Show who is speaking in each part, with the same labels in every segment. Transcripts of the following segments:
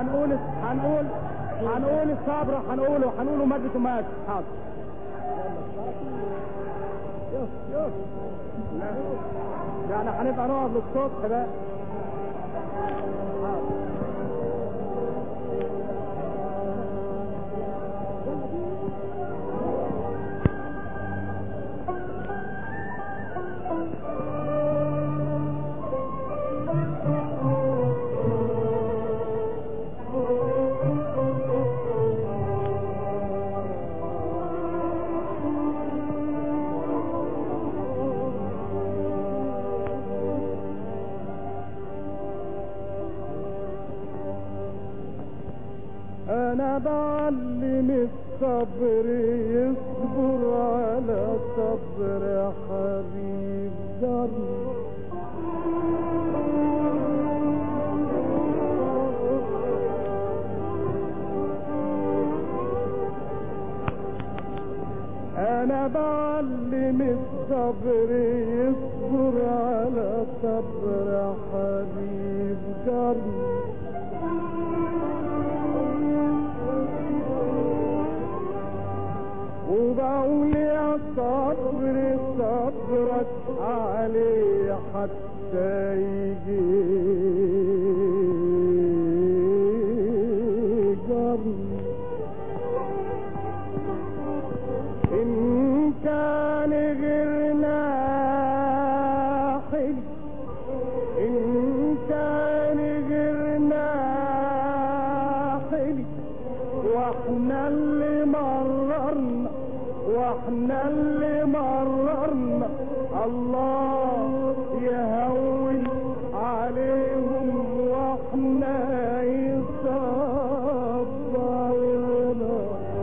Speaker 1: هنقول هنقول هنقول الصبر هنقوله هنقوله مادة ومادة حاضر يعني هنبقى نقعد للصبح بقى انا بعلم الصبر يصبر على صبر حبيب درب انا بعلم الصبر يصبر على صبر حبيب درب وبقول يا صبر صبرك عليه حتى يجي جري إن كان غيرنا حلو إن كان غيرنا حلو واحنا اللي مررنا واحنا اللي مررنا الله يهون عليهم واحنا يصبرنا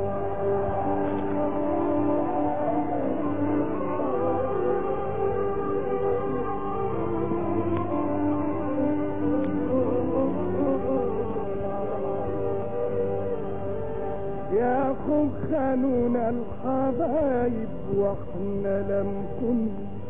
Speaker 1: يا اخو خانونا الحبايب واحنا لم كن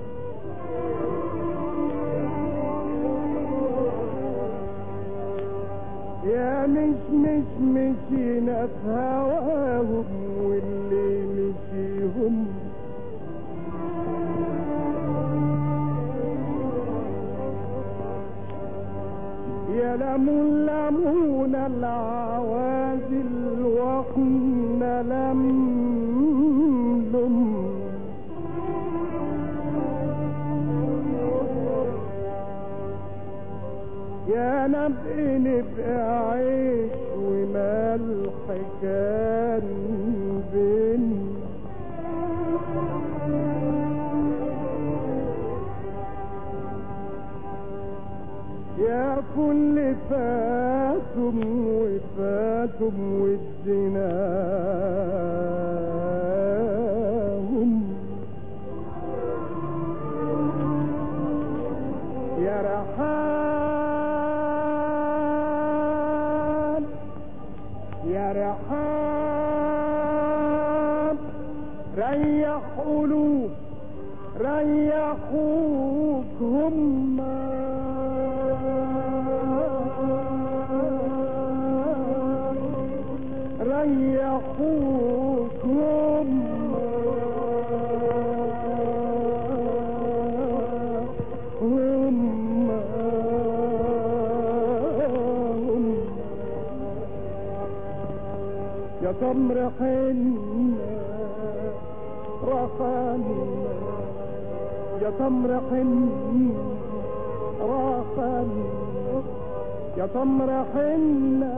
Speaker 1: يا مش مش مشينا في هواهم واللي مشيهم يا لمون لمون العوازل واحنا لم لم يا نبقي نبقى عيش وملح كان بين يا كل فاتم وفاتم وديناهم يا رحال يا رحال ريح قلوب ريحوك هم ريحوك هم هم هم يا تمر حنة رخانا يا تمر حنة رخانا يا تمر حنة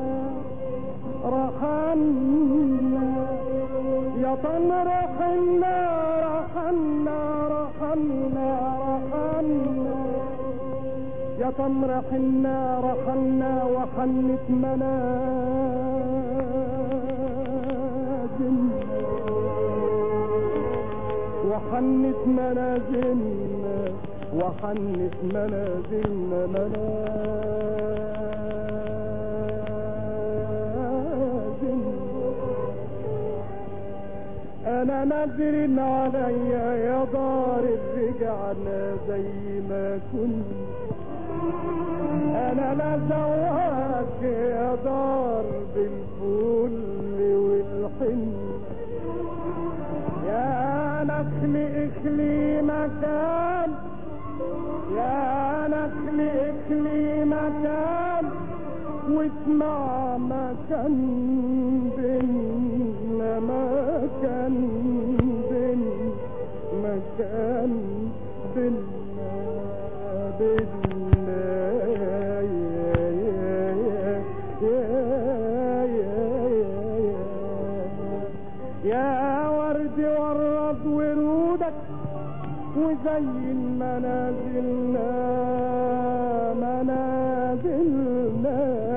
Speaker 1: رحمنا يا تمر حنة رحمنا رحمنا رحمنا يا تمر حنة رحمنا وحنت منازل وحنت منازلنا وحنت منازلنا منازلنا انا نادر عليا يا دار رجعنا زي ما كنا انا لا زواك يا دار واسمع ما كان بينا ما كان بينا ما كان بينا بينا يا يا يا يا يا يا ورد ورد ورودك وزين منازلنا منازلنا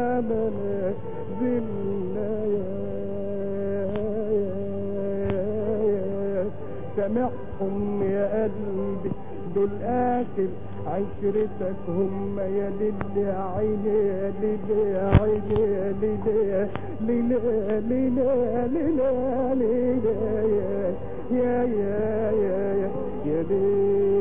Speaker 1: منازلنا يا سامحهم يا قلبي دول آخر عشرتك هم يا ليل يا عيني يا ليل يا عيني يا ليل يا ليل يا ليل يا ليل يا ليل يا يا يا يا يا يا ليل